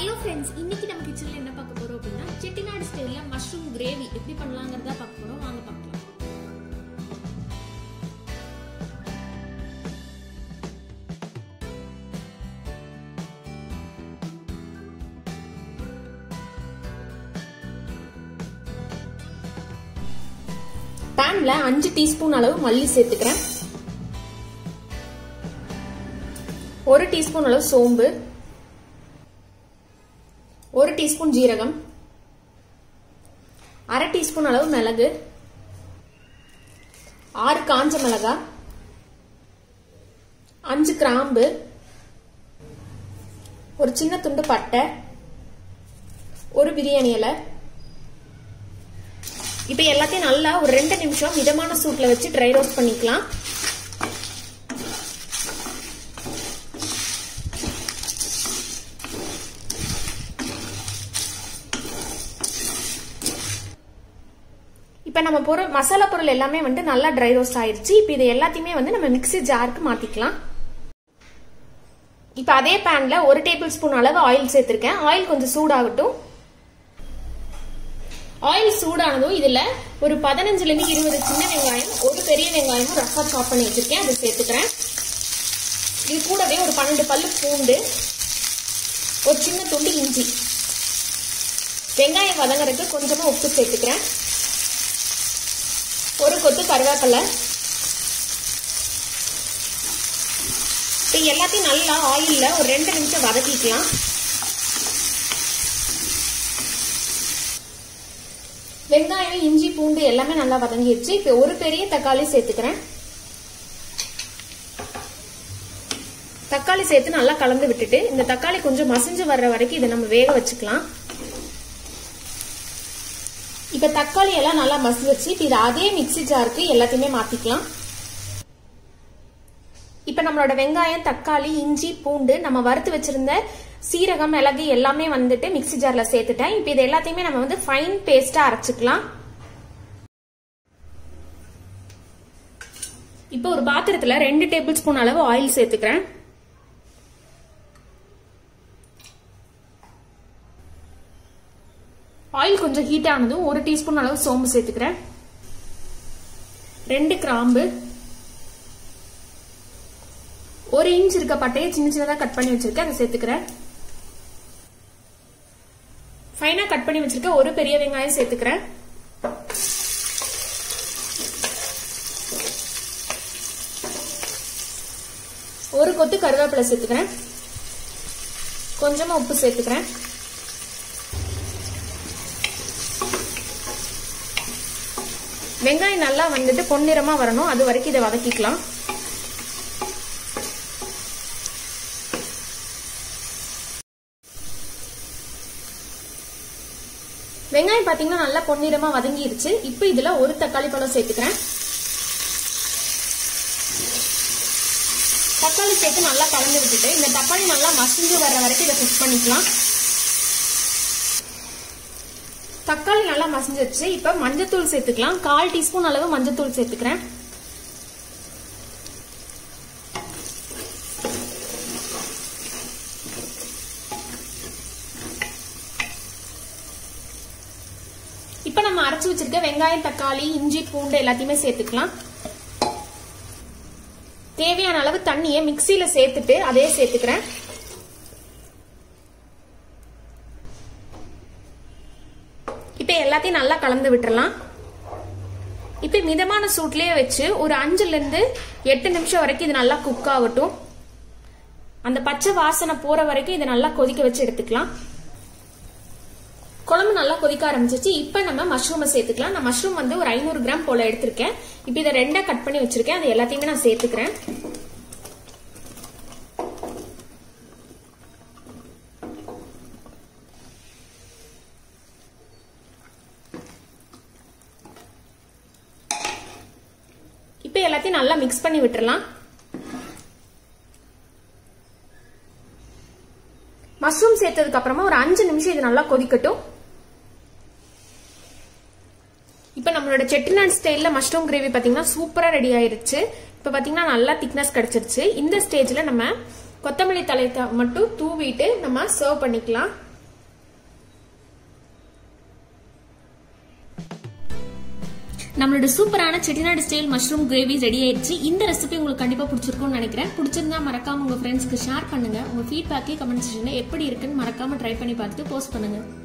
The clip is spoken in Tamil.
ஹலோ ஃப்ரெண்ட்ஸ் இன்னைக்கு நம்ம கிச்சன்ல என்ன பார்க்க போறோம் அப்படின்னா செட்டிநாடு ஸ்டைல்ல மஷ்ரூம் கிரேவி எப்படி பண்ணலாங்கிறத பார்க்க போறோம் வாங்க பார்க்கலாம் பேன்ல அஞ்சு டீஸ்பூன் அளவு மல்லி சேர்த்துக்கிறேன் ஒரு டீஸ்பூன் அளவு சோம்பு ஒரு டீஸ்பூன் ஜீரகம் அரை டீஸ்பூன் அளவு மிளகு ஆறு காஞ்ச மிளகா அஞ்சு கிராம்பு ஒரு சின்ன துண்டு பட்டை ஒரு பிரியாணி இலை இப்போ எல்லாத்தையும் நல்லா ஒரு ரெண்டு நிமிஷம் மிதமான சூட்ல வச்சு ட்ரை ரோஸ்ட் பண்ணிக்கலாம் இப்போ நம்ம பொருள் மசாலா பொருள் எல்லாமே வந்து நல்லா ட்ரை ரோஸ்ட் ஆயிருச்சு இப்போ இது எல்லாத்தையுமே வந்து நம்ம மிக்ஸி ஜாருக்கு மாத்திக்கலாம் இப்போ அதே பேன்ல ஒரு டேபிள் ஸ்பூன் அளவு ஆயில் சேர்த்திருக்கேன் ஆயில் கொஞ்சம் சூடாகட்டும் ஆயில் சூடானதும் இதுல ஒரு பதினஞ்சுல இருந்து இருபது சின்ன வெங்காயம் ஒரு பெரிய வெங்காயமும் ரஃபா சாப் பண்ணி வச்சிருக்கேன் அதை சேர்த்துக்கிறேன் இது கூடவே ஒரு பன்னெண்டு பல்லு பூண்டு ஒரு சின்ன துண்டு இஞ்சி வெங்காயம் வதங்குறதுக்கு கொஞ்சமா உப்பு சேர்த்துக்கிறேன் ஒரு கொத்து கருவேப்பிலை இப்போ எல்லாத்தையும் நல்லா ஆயில்ல ஒரு ரெண்டு நிமிஷம் வதக்கிக்கலாம் வெங்காயம் இஞ்சி பூண்டு எல்லாமே நல்லா வதங்கிடுச்சு இப்போ ஒரு பெரிய தக்காளி சேர்த்துக்கிறேன் தக்காளி சேர்த்து நல்லா கலந்து விட்டுட்டு இந்த தக்காளி கொஞ்சம் மசிஞ்சு வர்ற வரைக்கும் இதை நம்ம வேக வச்சுக்கலாம் இப்ப தக்காளி எல்லாம் நல்லா மசிச்சு இப்ப இது அதே மிக்சி ஜாருக்கு எல்லாத்தையுமே மாத்திக்கலாம் இப்ப நம்மளோட வெங்காயம் தக்காளி இஞ்சி பூண்டு நம்ம வறுத்து வச்சிருந்த சீரகம் மிளகு எல்லாமே வந்துட்டு மிக்சி ஜார்ல சேர்த்துட்டேன் இப்ப இது எல்லாத்தையுமே நம்ம வந்து ஃபைன் பேஸ்டா அரைச்சுக்கலாம் இப்போ ஒரு பாத்திரத்துல ரெண்டு டேபிள் ஸ்பூன் அளவு ஆயில் சேர்த்துக்கிறேன் ஆயில் கொஞ்சம் ஹீட் ஆனதும் ஒரு டீஸ்பூன் அளவு சோம்பு சேர்த்துக்கிறேன் ரெண்டு கிராம்பு ஒரு இன்ச் இருக்க பட்டையை சின்ன சின்னதாக கட் பண்ணி வச்சிருக்கேன் அதை சேர்த்துக்கிறேன் ஃபைனா கட் பண்ணி வச்சிருக்க ஒரு பெரிய வெங்காயம் சேர்த்துக்கிறேன் ஒரு கொத்து கருவேப்பிலை சேர்த்துக்கிறேன் கொஞ்சமா உப்பு சேர்த்துக்கிறேன் வெங்காயம் நல்லா வந்துட்டு பொன்னிறமா வரணும் அது வரைக்கும் இதை வதக்கிக்கலாம் வெங்காயம் பாத்தீங்கன்னா நல்லா பொன்னிறமா வதங்கிருச்சு இப்போ இதுல ஒரு தக்காளி பழம் சேர்த்துக்கிறேன் தக்காளி சேர்த்து நல்லா கலந்து விட்டுட்டு இந்த தக்காளி நல்லா மசிஞ்சு வர்ற வரைக்கும் இதை குக் பண்ணிக்கலாம் தக்காளி நல்லா மசிஞ்சிருச்சு இப்ப மஞ்சத்தூள் சேர்த்துக்கலாம் கால் டீஸ்பூன் அளவு மஞ்சத்தூள் சேர்த்துக்கிறேன் இப்ப நம்ம அரைச்சு வச்சிருக்க வெங்காயம் தக்காளி இஞ்சி பூண்டு எல்லாத்தையுமே சேர்த்துக்கலாம் தேவையான அளவு தண்ணியை மிக்சியில சேர்த்துட்டு அதே சேர்த்துக்கிறேன் இப்போ எல்லாத்தையும் நல்லா கலந்து விட்டுறலாம் இப்போ மிதமான சூட்லயே வச்சு ஒரு அஞ்சுல இருந்து எட்டு நிமிஷம் வரைக்கும் இது நல்லா குக் ஆகட்டும் அந்த பச்சை வாசனை போற வரைக்கும் இதை நல்லா கொதிக்க வச்சு எடுத்துக்கலாம் குழம்பு நல்லா கொதிக்க ஆரம்பிச்சிச்சு இப்போ நம்ம மஷ்ரூமை சேர்த்துக்கலாம் நான் மஷ்ரூம் வந்து ஒரு ஐநூறு கிராம் போல எடுத்திருக்கேன் இப்போ இதை ரெண்டா கட் பண்ணி வச்சிருக்கேன் அது எல்லாத்தையுமே நான் சேர்த்துக்கிறேன் இப்போ எல்லாத்தையும் நல்லா மிக்ஸ் பண்ணி விட்டுறலாம் மஷ்ரூம் சேர்த்ததுக்கு அப்புறமா ஒரு அஞ்சு நிமிஷம் இது நல்லா கொதிக்கட்டும் இப்போ நம்மளோட செட்டிநாடு ஸ்டைல்ல மஷ்ரூம் கிரேவி பாத்தீங்கன்னா சூப்பரா ரெடி ஆயிருச்சு இப்போ பாத்தீங்கன்னா நல்லா திக்னஸ் கிடைச்சிருச்சு இந்த ஸ்டேஜ்ல நம்ம கொத்தமல்லி தலை மட்டும் தூவிட்டு நம்ம சர்வ் பண்ணிக்கலாம் நம்மளோட சூப்பரான Chettinad style mushroom gravy ready ஆயிடுச்சு இந்த ரெசிபி உங்களுக்கு கண்டிப்பா பிடிச்சிருக்கும்னு நினைக்கிறேன் பிடிச்சிருந்தா மறக்காம உங்க ஃப்ரெண்ட்ஸ்க்கு ஷேர் பண்ணுங்க உங்க ஃபீட்பேக்கே கமெண்ட் செக்ஷன்ல எப்படி இருக்குன்னு மறக்காம ட்ரை பண்ணி பார்த்துட்டு போஸ்ட் பண்ணுங்க